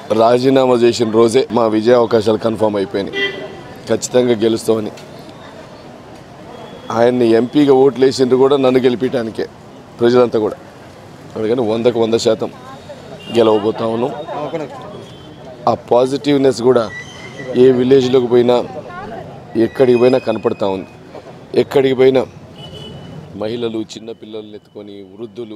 రాజీనామా చేసిన రోజే మా విజయ అవకాశాలు కన్ఫర్మ్ అయిపోయినాయి ఖచ్చితంగా గెలుస్తామని ఆయన్ని ఎంపీగా ఓట్లు వేసిండ్రు కూడా నన్ను గెలిపించడానికే ప్రజలంతా కూడా అందుకని వందకు వంద శాతం గెలవబోతా ఉన్నాం ఆ పాజిటివ్నెస్ కూడా ఏ విలేజ్లోకి పోయినా ఎక్కడికి పోయినా కనపడతా ఉంది ఎక్కడికి పోయినా మహిళలు చిన్నపిల్లల్ని ఎత్తుకొని వృద్ధులు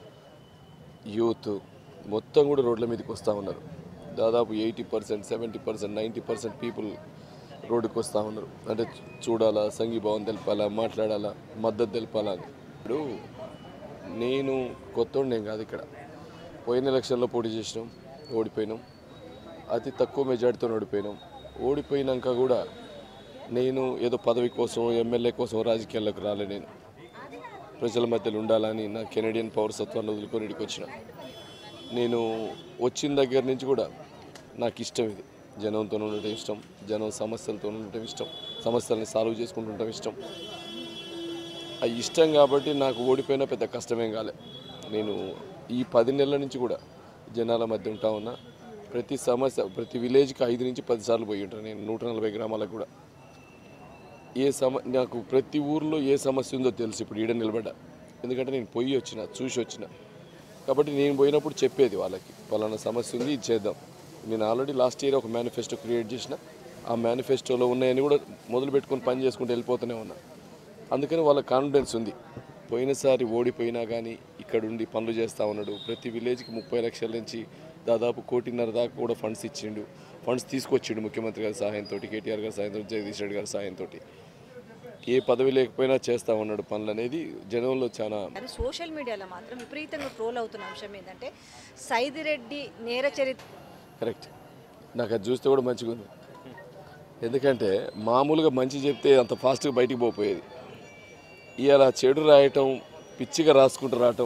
యూత్ మొత్తం కూడా రోడ్ల మీదకి వస్తూ ఉన్నారు దాదాపు eighty percent seventy percent ninety percent people రోడ్డుకి వస్తూ ఉన్నారు అంటే చూడాలా సంఘీభావం తెలపాలా మాట్లాడాలా మద్దతు తెలపాలా అని ఇప్పుడు నేను కొత్త నేను కాదు ఇక్కడ పోయిన ఎలక్షన్లో పోటీ చేసినాం ఓడిపోయినాం అతి తక్కువ మెజార్టీతో ఓడిపోయినాం ఓడిపోయినాక కూడా నేను ఏదో పదవి కోసం ఎమ్మెల్యే కోసం రాజకీయాల్లోకి రాలే నేను ప్రజల మధ్యలో ఉండాలని నా కెనడియన్ పౌరసత్వాన్ని వదులుకొని ఇక్కడికి వచ్చిన నేను వచ్చిన దగ్గర నుంచి కూడా నాకు ఇష్టం ఇది జనంతో ఉండటం ఇష్టం జనం సమస్యలతో ఉండటం ఇష్టం సమస్యల్ని సాల్వ్ చేసుకుంటుండటం ఇష్టం ఆ ఇష్టం కాబట్టి నాకు ఓడిపోయినా పెద్ద కష్టమేం కాలే నేను ఈ పది నెలల నుంచి కూడా జనాల మధ్య ఉంటా ఉన్నా ప్రతి సమస్య ప్రతి విలేజ్కి ఐదు నుంచి పది సార్లు పోయి ఉంటాను నేను నూట నలభై గ్రామాలకు కూడా ఏ సమ నాకు ప్రతి ఊర్లో ఏ సమస్య ఉందో తెలుసు ఇప్పుడు ఈడ నిలబడ్డా ఎందుకంటే నేను పోయి వచ్చిన చూసి వచ్చిన కాబట్టి నేను పోయినప్పుడు చెప్పేది వాళ్ళకి పలానా సమస్య ఉంది ఇది చేద్దాం నేను ఆల్రెడీ లాస్ట్ ఇయర్ ఒక మేనిఫెస్టో క్రియేట్ చేసిన ఆ మేనిఫెస్టోలో ఉన్నాయని కూడా మొదలు పెట్టుకొని పని చేసుకుంటూ వెళ్ళిపోతూనే ఉన్నా అందుకని వాళ్ళ కాన్ఫిడెన్స్ ఉంది పోయినసారి ఓడిపోయినా కానీ ఇక్కడ ఉండి పనులు చేస్తూ ఉన్నాడు ప్రతి విలేజ్కి ముప్పై లక్షల నుంచి దాదాపు కోటిన్నర దాకా కూడా ఫండ్స్ ఇచ్చిండు ఫండ్స్ తీసుకొచ్చిండు ముఖ్యమంత్రి గారి సహాయంతో కేటీఆర్ గారి సహాయంతో జగదీష్ రెడ్డి గారి సహాయంతో ఏ పదవి లేకపోయినా చేస్తూ ఉన్నాడు పనులు అనేది జనంలో చాలా కానీ సోషల్ మీడియాలో మాత్రం విపరీతంగా ట్రోల్ అవుతున్న అంశం ఏంటంటే సైదిరెడ్డి నేర చరిత్ర కరెక్ట్ నాకు అది చూస్తే కూడా మంచిగా ఉంది ఎందుకంటే మామూలుగా మంచి చెప్తే అంత ఫాస్ట్గా బయటికి పోపోయేది ఇవాళ చెడు రాయటం పిచ్చిగా రాసుకుంటూ రావటం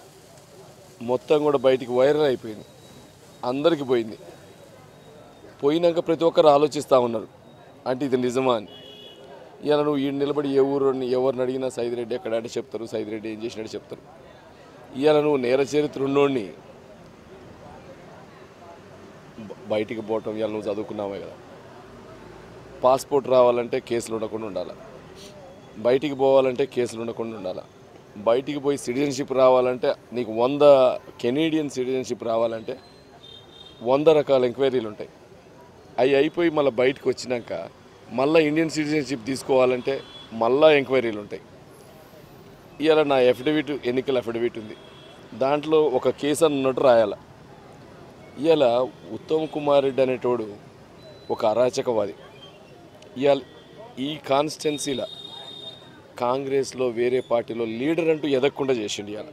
మొత్తం కూడా బయటికి వైరల్ అయిపోయింది అందరికీ పోయింది పోయినాక ప్రతి ఒక్కరు ఆలోచిస్తూ ఉన్నారు అంటే ఇది నిజమా అని ఇవాళ నువ్వు ఈ నిలబడి ఏ ఊరిని ఎవరిని అడిగినా సైదిరెడ్డి ఎక్కడ అంటే చెప్తారు సైదిరెడ్డి ఏం చేసినట్టు చెప్తారు ఇవాళ నువ్వు నేర చరిత్ర ఉన్నోడిని బ- బయటికి పోవటం ఇవాళ నువ్వు చదువుకున్నావే కదా పాస్పోర్ట్ రావాలంటే కేసులు ఉండకుండా ఉండాలి బయటికి పోవాలంటే కేసులు ఉండకుండా ఉండాలి బయటికి పోయి సిటిజన్షిప్ రావాలంటే నీకు వంద కెనేడియన్ సిటిజన్షిప్ రావాలంటే వంద రకాల ఎంక్వైరీలు ఉంటాయి అవి అయిపోయి మళ్ళీ బయటకు వచ్చినాక మళ్ళీ ఇండియన్ సిటిజన్షిప్ తీసుకోవాలంటే మళ్ళీ ఎంక్వైరీలు ఉంటాయి ఇవాళ నా అఫిడవిట్ ఎన్నికల అఫిడవిట్ ఉంది దాంట్లో ఒక కేసు అన్నట్టు రాయాలి ఇవాళ ఉత్తమ్ కుమార్ రెడ్డి అనేటోడు ఒక అరాచకవాది ఇవాళ ఈ కాన్స్టెన్సీలో కాంగ్రెస్లో వేరే పార్టీలో లీడర్ అంటూ ఎదగకుండా చేసిండు ఇవాళ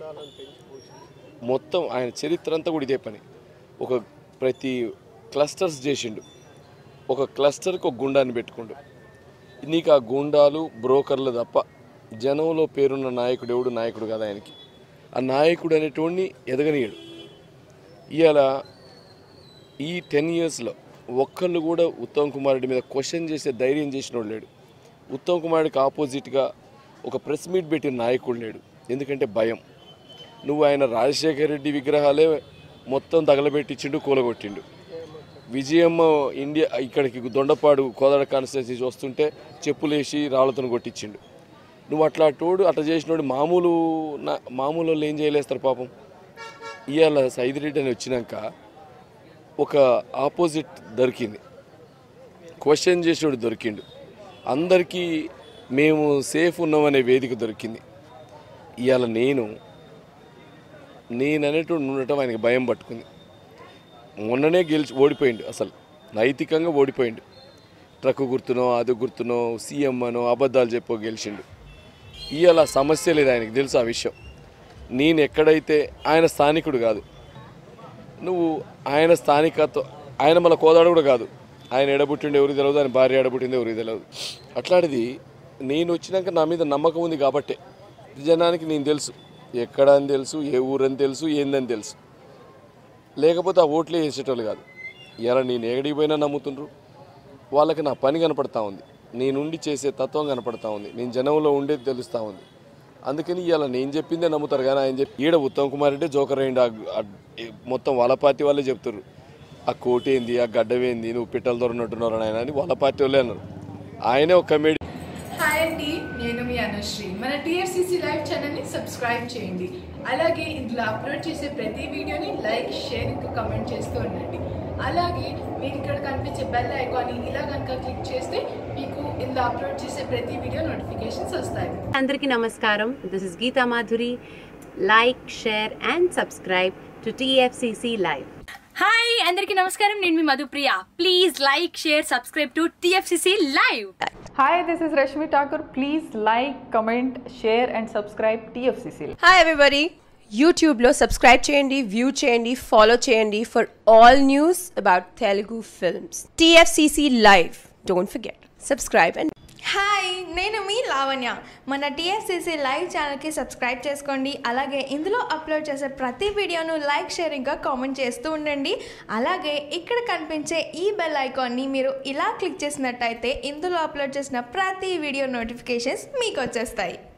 మొత్తం ఆయన చరిత్ర అంతా కూడా ఇదే పని ఒక ప్రతి క్లస్టర్స్ చేసిండు ఒక క్లస్టర్కి ఒక గుండాన్ని పెట్టుకుండు నీకు ఆ గుండాలు బ్రోకర్లు తప్ప జనంలో పేరున్న నాయకుడు ఎవడు నాయకుడు కదా ఆయనకి ఆ నాయకుడు అనేటోడిని ఎదగనీయడు ఇవాళ ఈ టెన్ ఇయర్స్లో ఒక్కళ్ళు కూడా ఉత్తమ్ కుమార్ రెడ్డి మీద క్వశ్చన్ చేసే ధైర్యం చేసినోడు లేడు ఉత్తమ్ కుమార్ రెడ్డికి ఆపోజిట్గా ఒక ప్రెస్ మీట్ పెట్టిన నాయకుడు లేడు ఎందుకంటే భయం నువ్వు ఆయన రాజశేఖర్ రెడ్డి విగ్రహాలే మొత్తం తగలబెట్టించిండు కూలగొట్టిండు విజయమ్మ ఇండియా ఇక్కడికి దొండపాడు కోదాడ కాన్స్టిట్యున్సీ వస్తుంటే చెప్పులేసి రాళ్ళతో కొట్టించిండు నువ్వు అట్లా తోడు అట్లా చేసినోడు మామూలు నా మామూలు వాళ్ళు ఏం చేయలేస్తారు పాపం ఇవాళ సైదిరెడ్డి అని వచ్చినాక ఒక ఆపోజిట్ దొరికింది క్వశ్చన్ చేసినోడు దొరికిండు అందరికీ మేము సేఫ్ ఉన్నామనే వేదిక దొరికింది ఇవాళ నేను నేను అనేటువంటి ఉండటం ఆయనకి భయం పట్టుకుంది మొన్ననే గెలిచి ఓడిపోయిండు అసలు నైతికంగా ఓడిపోయిండు ట్రక్ గుర్తునో అది గుర్తునో సీఎం అనో అబద్ధాలు చెప్పో గెలిచిండు ఇవాళ సమస్య లేదు ఆయనకి తెలుసు ఆ విషయం నేను ఎక్కడైతే ఆయన స్థానికుడు కాదు నువ్వు ఆయన స్థానికత్వం ఆయన మళ్ళీ కోదాడు కూడా కాదు ఆయన ఎడబుట్టిండు ఎవరికి తెలియదు ఆయన భార్య ఎడబుట్టింది ఎవరికి తెలియదు అట్లాంటిది నేను వచ్చినాక నా మీద నమ్మకం ఉంది కాబట్టే జనానికి నేను తెలుసు ఎక్కడ అని తెలుసు ఏ ఊరని తెలుసు ఏందని తెలుసు లేకపోతే ఆ ఓట్లే వేసేటోళ్ళు కాదు ఇలా నేను ఎక్కడికి పోయినా నమ్ముతుండ్రు వాళ్ళకి నా పని కనపడతా ఉంది నేనుండి చేసే తత్వం కనపడతా ఉంది నేను జనంలో ఉండేది తెలుస్తూ ఉంది అందుకని ఇవాళ నేను చెప్పిందే నమ్ముతారు కానీ ఆయన చెప్పి ఈడ ఉత్తమ్ కుమార్ రెడ్డి జోకర్ అయ్యిండు ఆ- ఆ- మొత్తం వాళ్ళ పార్టీ వాళ్ళే చెప్తారు ఆ కోటి ఏంది ఆ గడ్డం ఏంది నువ్వు పిట్టలు దొరినట్టున్నారు ఆయన అని వాళ్ళ పార్టీ వాళ్ళే అన్నారు ఆయనే ఒక కమేడీ హాయ్ అండి నేను మీ అనుశ్రీ మన టీఎఫ్సిసి లైవ్ ఛానల్ని సబ్స్క్రైబ్ చేయండి అలాగే ఇందులో అప్లోడ్ చేసే ప్రతి వీడియోని లైక్ షేర్ ఇంకా కమెంట్ చేస్తూ ఉండండి అలాగే మీరు ఇక్కడ కనిపించే బెల్ ఐకాన్ని ఇలా కనుక క్లిక్ చేస్తే మీకు ఇందులో అప్లోడ్ చేసే ప్రతి వీడియో నోటిఫికేషన్స్ వస్తాయి అందరికీ నమస్కారం this is Geetha Madhuri like share and subscribe to TFCC live hi అందరికీ నమస్కారం నేను మీ Madhupriya please like share subscribe to TFCC live Hi, this is Rashmi Thakur. Please like, comment, share, and subscribe TFCC. Hi everybody యూట్యూబ్లో subscribe చేయండి view చేయండి follow చేయండి for all news about Telugu films TFCC live don't forget subscribe and hi నేను మీ లావణ్య మన TSCC live ఛానల్కి subscribe చేసుకోండి అలాగే ఇందులో అప్లోడ్ చేసే ప్రతి వీడియోను లైక్ షేరింగ్గా కామెంట్ చేస్తూ ఉండండి అలాగే ఇక్కడ కనిపించే ఈ బెల్ ఐకాన్ని మీరు ఇలా క్లిక్ చేసినట్టయితే ఇందులో అప్లోడ్ చేసిన ప్రతి వీడియో నోటిఫికేషన్స్ మీకు వచ్చేస్తాయి